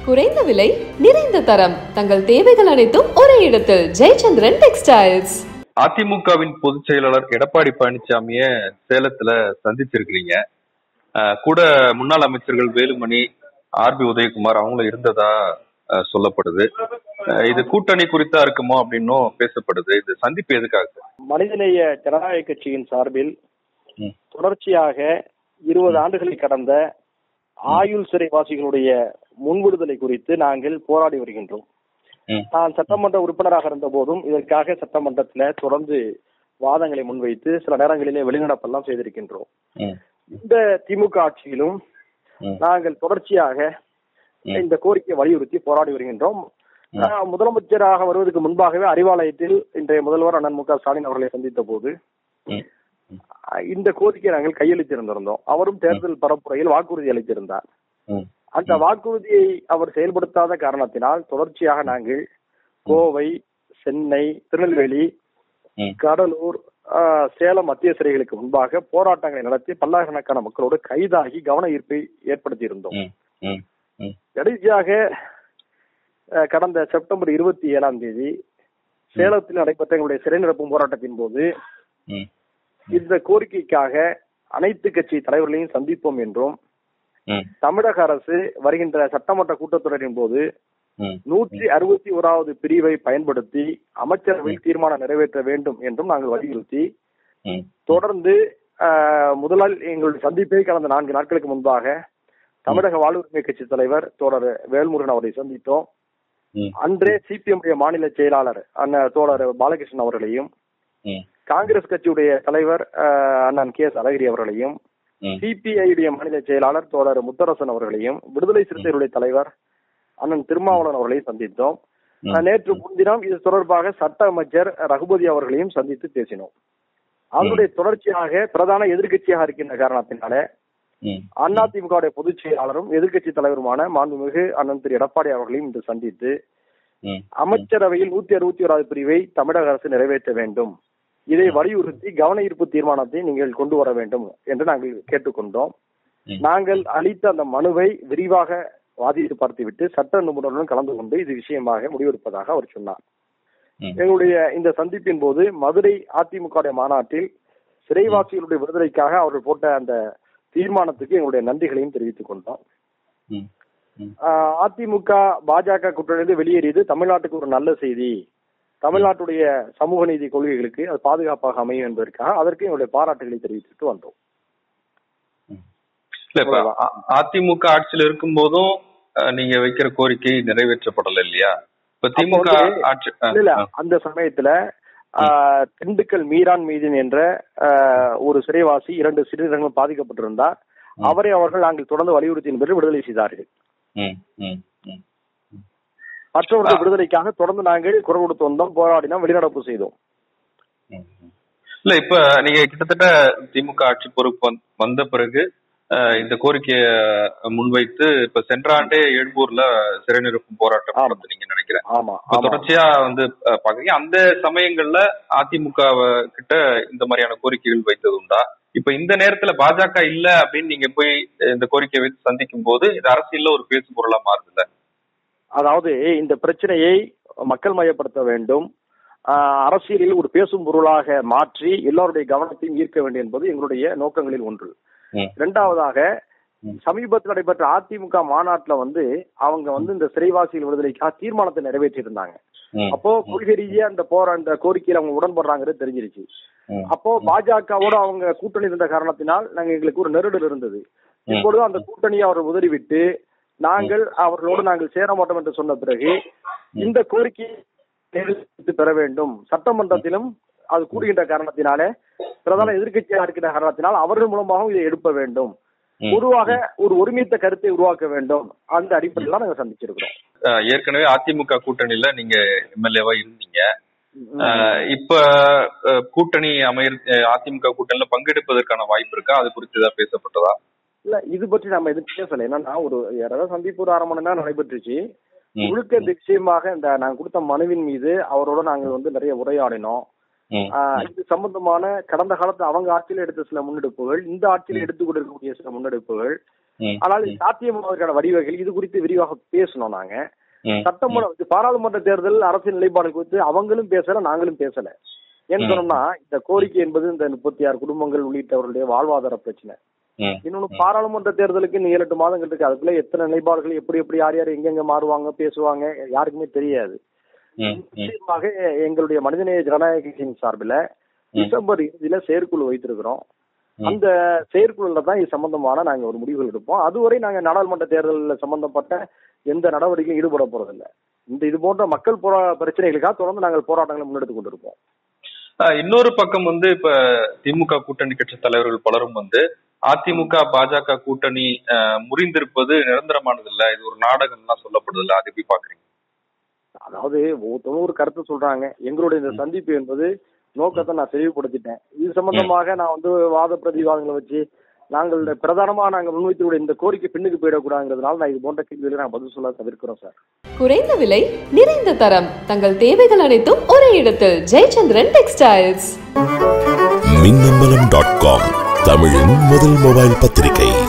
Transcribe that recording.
குறைந்த விலை நிறைந்த தரம் தங்கள் தேவைகள் அனைத்தும் ஒரே இடத்தில் ஜெயச்சந்திரன் டெக்ஸ்டைல்ஸ் அதிமுகவின் பொதுச் செயலாளர் எடப்பாடி பழனிசாமிய சேலத்துல சந்திச்சிருக்கிறீங்க அஹ் கூட முன்னாள் அமைச்சர்கள் வேலுமணி ஆர்பி உதயகுமார் அவங்களும் இருந்ததா அஹ் சொல்லப்படுது அஹ் இது கூட்டணி குறித்தா இருக்குமோ அப்படின்னும் பேசப்படுது இது சந்திப்பு எதுக்காக சார்? மனிதநேய ஜனநாயக கட்சியின் சார்பில் ம். தொடர்ச்சியாக இருபது ஆண்டுகளை கடந்த ஆயுள் சிறைவாசிகளுடைய முன்விடுதலை குறித்து நாங்கள் போராடி வருகின்றோம் ம். நான் சட்டமன்ற உறுப்பினராக இருந்த போதும் இதற்காக சட்டமன்றத்துல தொடர்ந்து வாதங்களை முன்வைத்து சில நேரங்களிலே வெளிநடப்பெல்லாம் செய்திருக்கின்றோம் ம். இந்த திமுக ஆட்சியிலும் ம். நாங்கள் தொடர்ச்சியாக ம். இந்த கோரிக்கையை வலியுறுத்தி போராடி வருகின்றோம் ஆஹ், முதலமைச்சராக வருவதற்கு முன்பாகவே அறிவாலயத்தில் இன்றைய முதல்வர் அண்ணன் மு க ஸ்டாலின் அவர்களை சந்தித்த போது ம். ஆஹ், இந்த கோரிக்கையை நாங்கள் கையளித்திருந்திருந்தோம் அவரும் தேர்தல் பரப்புரையில் வாக்குறுதி அளித்திருந்தார் ம். அந்த வாக்குறுதியை அவர் செயல்படுத்தாத காரணத்தினால் தொடர்ச்சியாக நாங்கள் கோவை சென்னை திருநெல்வேலி ம். கடலூர் ஆஹ், சேலம் மத்திய சிறைகளுக்கு முன்பாக போராட்டங்களை நடத்தி பல்லாயிரக்கணக்கான மக்களோடு கைதாகி கவன ஈர்ப்பை ஏற்படுத்தி இருந்தோம் ம். ம். ம். கடைசியாக அஹ், கடந்த செப்டம்பர் இருபத்தி ஏழாம் தேதி சேலத்தில் நடைபெற்ற எங்களுடைய சிறை நிரப்பும் போராட்டத்தின் போது ம். இந்த கோரிக்கைக்காக அனைத்து கட்சி தலைவர்களையும் சந்திப்போம் என்றும் ம். தமிழக அரசு வருகின்ற சட்டமன்ற கூட்டத்தொடரின் போது ம். நூற்றி அறுபத்தி ஓராவது பிரிவை பயன்படுத்தி அமைச்சரவையில் தீர்மானம் நிறைவேற்ற வேண்டும் என்றும் நாங்கள் வலியுறுத்தி ம். தொடர்ந்து ஆஹ், முதலாள் எங்களுடைய சந்திப்பை கடந்த நான்கு நாட்களுக்கு முன்பாக தமிழக வாழ்வுரிமை கட்சி தலைவர் தோழர் வேல்முருகன் அவரை சந்தித்தோம் ம். அன்றே சிபிஎம் மாநில செயலாளர் அண்ணன் தோழர் பாலகிருஷ்ணன் அவர்களையும் ம். காங்கிரஸ் கட்சியுடைய தலைவர் ஆஹ், அண்ணன் கே எஸ் அழகிரி அவர்களையும் ம். சிபிஐடைய மாநில செயலாளர் தோழர் முத்தரசன் அவர்களையும் விடுதலை சிறுத்தைகளுடைய தலைவர் அண்ணன் திருமாவளவன் அவர்களையும் சந்தித்தோம் ம். ஆஹ், நேற்று முன்தினம் இது தொடர்பாக சட்ட அமைச்சர் ரகுபதி அவர்களையும் சந்தித்து பேசினோம் அதனுடைய தொடர்ச்சியாக பிரதான எதிர்க்கட்சியாக இருக்கின்ற காரணத்தினால ம். அதிமுகவுடைய பொதுச் செயலாளரும் எதிர்க்கட்சி தலைவருமான மாண்புமிகு அண்ணன் திரு எடப்பாடி அவர்களையும் இன்று சந்தித்து ம். அமைச்சரவையில் நூத்தி அறுபத்தி ஓராவது பிரிவை தமிழக அரசு நிறைவேற்ற வேண்டும் இதை வலியுறுத்தி கவன ஈர்ப்பு தீர்மானத்தை நீங்கள் கொண்டு வர வேண்டும் என்று நாங்கள் கேட்டுக்கொண்டோம் ம். நாங்கள் அளித்த அந்த மனுவை விரிவாக வாதித்து பார்த்துவிட்டு சட்ட நிபுணருடன் கலந்து கொண்டு இது விஷயமாக முடிவெடுப்பதாக அவர் சொன்னார் ம். எங்களுடைய இந்த சந்திப்பின் போது மதுரை அதிமுக மாநாட்டில் சிறைவாசிகளுடைய விடுதலைக்காக அவர்கள் போட்ட அந்த தீர்மானத்துக்கு எங்களுடைய நன்றிகளையும் தெரிவித்துக் கொண்டோம் ம். ம். ஆஹ் அதிமுக பாஜக கூட்டணியிலிருந்து வெளியேறியது தமிழ்நாட்டுக்கு ஒரு நல்ல செய்தி தமிழ்நாட்டுடைய சமூக நீதி கொள்கைகளுக்கு அது பாதுகாப்பாக அமையும் என்பதற்காக அதற்கு எங்களுடைய பாராட்டுகளை தெரிவித்துட்டு வந்தோம் இல்ல இப்ப அ- அதிமுக ஆட்சியில இருக்கும் போதும் அஹ், நீங்க வைக்கிற கோரிக்கை நிறைவேற்றப்படல இல்லையா இப்ப திமுக வந்து- ஆட்சி அஹ், இல்ல, இல்ல அஹ், அந்த சமயத்துல ஆஹ், திண்டுக்கல் மீரான் மீதின் என்ற ஆஹ், ஒரு சிறைவாசி இரண்டு சிறுநீரகங்கள் பாதிக்கப்பட்டிருந்தார் அவரை அவர்கள் நாங்கள் தொடர்ந்து வலியுறுத்தியின் பேரில் விடுதலை செய்தார்கள் ம், ம், ம். மற்றவர்கள் விடுதலைக்காக தொடர்ந்து நாங்கள் குரல் கொடுத்து வந்தோம் போராடினோம் வெளிநடப்பு செய்தோம் ம், ம். இல்ல இப்ப நீங்க கிட்டத்தட்ட திமுக ஆட்சி பொறுப்பு வந்- வந்த பிறகு அஹ், இந்த கோரிக்கையை முன்வைத்து இப்ப சென்ற ஆண்டே எழும்பூர்ல சிறை நிரப்பும் போராட்டம் ஆமா. நடத்துனீங்க நினைக்கிறேன் ஆமா இப்ப ஆமா தொடர்ச்சியா வந்து அஹ், பாக்குறீங்க அந்த சமயங்கள்ல அதிமுக கிட்ட இந்த மாதிரியான கோரிக்கைகள் வைத்தது உண்டா இப்ப இந்த நேரத்துல பாஜக இல்ல அப்படின்னு நீங்க போய் அஹ், இந்த கோரிக்கையை வைத்து சந்திக்கும் போது இது அரசியல்ல ஒரு பேசு பொருளா மாறுதுல்ல அதாவது இந்த பிரச்சனையை மக்கள் மயப்படுத்த வேண்டும் ஆஹ் அரசியலில் ஒரு பேசும் பொருளாக மாற்றி எல்லோருடைய கவனத்தையும் ஈர்க்க வேண்டும் என்பது எங்களுடைய நோக்கங்களில் ஒன்று ம். இரண்டாவதாக ம். சமீபத்தில் நடைபெற்ற அதிமுக மாநாட்டுல வந்து அவங்க வந்து இந்த சிறைவாசிகள் விடுதலைக்காக தீர்மானத்தை நிறைவேற்றி இருந்தாங்க ம். அப்போ கொள்கை ரீதியா அந்த போற அந்த கோரிக்கையில அவங்க உடன்படுறாங்கிறது தெரிஞ்சிருச்சு ம். அப்போ பாஜகவோட அவங்க கூட்டணி இருந்த காரணத்தினால் நாங்க எங்களுக்கு ஒரு நெருடல் இருந்தது இப்பொழுது அந்த கூட்டணியை அவர் உதறிவிட்டு நாங்கள் அவர்களோடு நாங்கள் சேர மாட்டோம் என்று சொன்ன பிறகு இந்த கோரிக்கையை நிறைவேற்றி பெற வேண்டும் சட்டமன்றத்திலும் அது கூடுகின்ற காரணத்தினாலே பிரதான எதிர்க்கட்சியாக இருக்கின்ற காரணத்தினால் அவர்கள் மூலமாகவும் இதை எழுப்ப வேண்டும் ம். பொதுவாக ஒரு ஒருமித்த கருத்தை உருவாக்க வேண்டும் அந்த அடிப்படையில் நாங்க சந்திச்சிருக்கிறோம் அஹ், ஏற்கனவே அதிமுக கூட்டணியில நீங்க எம்எல்ஏவா இருந்தீங்க அஹ், இப்ப அஹ், கூட்டணி அமைய அதிமுக கூட்டணியில பங்கெடுப்பதற்கான வாய்ப்பு இருக்கா அது குறித்து ஏதாவது பேசப்பட்டதா இல்ல இது பற்றி நம்ம எதுவும் பேசல என்னன்னா ஒரு யாராவது சந்திப்பு ஒரு அரை மணி நேரம் நடைபெற்றுச்சு ம். முழுக்க நிச்சயமாக இந்த நாங்க கொடுத்த மனுவின் மீது அவரோட நாங்கள் வந்து நிறைய உரையாடினோம் ம். ஆஹ் இது சம்பந்தமான கடந்த காலத்துல அவங்க ஆட்சியில் எடுத்த சில முன்னெடுப்புகள் இந்த ஆட்சியில் எடுத்துக் கொண்டிருக்கக்கூடிய சில முன்னெடுப்புகள் ம், ஆனால் இது சாத்தியமாவதற்கான வழிவகைகள் இது குறித்து விரிவாக பேசணும் நாங்க ம், சட்டமன்ற பாராளுமன்ற தேர்தல் அரசியல் நிலைப்பாடு குறித்து அவங்களும் பேசல நாங்களும் பேசல ஏன்னு ம். சொன்னோம்னா இந்த கோரிக்கை என்பது இந்த முப்பத்தி ஆறு குடும்பங்கள் உள்ளிட்டவர்களுடைய வாழ்வாதார பிரச்சனை ம், இன்னொன்னு பாராளுமன்ற தேர்தலுக்கு இன்னும் ஏழு எட்டு மாதங்கள் இருக்கு அதுக்குள்ள எத்தனை நிலைப்பாடுகள் எப்படி எப்படி யார் யார் எங்கெங்க மாறுவாங்க பேசுவாங்க யாருக்குமே தெரியாது ம், ம், நிச்சயமாக எங்களுடைய மனிதநேய ஜனநாயக கட்சியின் சார்பில் டிசம்பர் இறுதியில செயற்குழு வைத்திருக்கிறோம் ம். அந்த செயற்குழுல தான் இது சம்பந்தமான நாங்க ஒரு முடிவுகள் எடுப்போம் அதுவரை நாங்க நாடாளுமன்ற தேர்தலில் சம்பந்தப்பட்ட எந்த நடவடிக்கையும் ஈடுபட போறதில்ல இந்த இது போன்ற மக்கள் போரா பிரச்சனைகளுக்காக தொடர்ந்து நாங்கள் போராட்டங்களை முன்னெடுத்து கொண்டிருப்போம் ஆஹ் இன்னொரு பக்கம் வந்து இப்ப திமுக கூட்டணி கட்சி தலைவர்கள் பலரும் வந்து அதிமுக பாஜக கூட்டணி ஆஹ் முறிந்திருப்பது நிரந்தரமானது இல்ல இது ஒரு நாடகம்லாம் சொல்லப்படுது இல்ல அது எப்படி பாக்குறீங்க அதாவது ஒவ்வொருத்தவங்க ஒரு கருத்து சொல்றாங்க எங்களுடைய இந்த சந்திப்பு என்பது நோக்கத்தை நான் தெளிவுபடுத்திட்டேன் இது சம்பந்தமாக நான் வந்து வாத பிரதிவாதங்களை வச்சு நாங்கள் பிரதானமா நாங்கள் முன்வைத்துடைய இந்த கோரிக்கை பின்னுக்கு போயிடக்கூடாதுங்கிறதுனால நான் இது போன்ற கேள்விகளை நான் பதில் சொல்ல தவிர்க்கிறோம் சார் குறைந்த விலை நிறைந்த தரம் தங்கள் தேவைகள் அனைத்தும் ஒரே இடத்தில் Jayachandran textiles Minnambalam dot com தமிழின் முதல் மொபைல் பத்திரிகை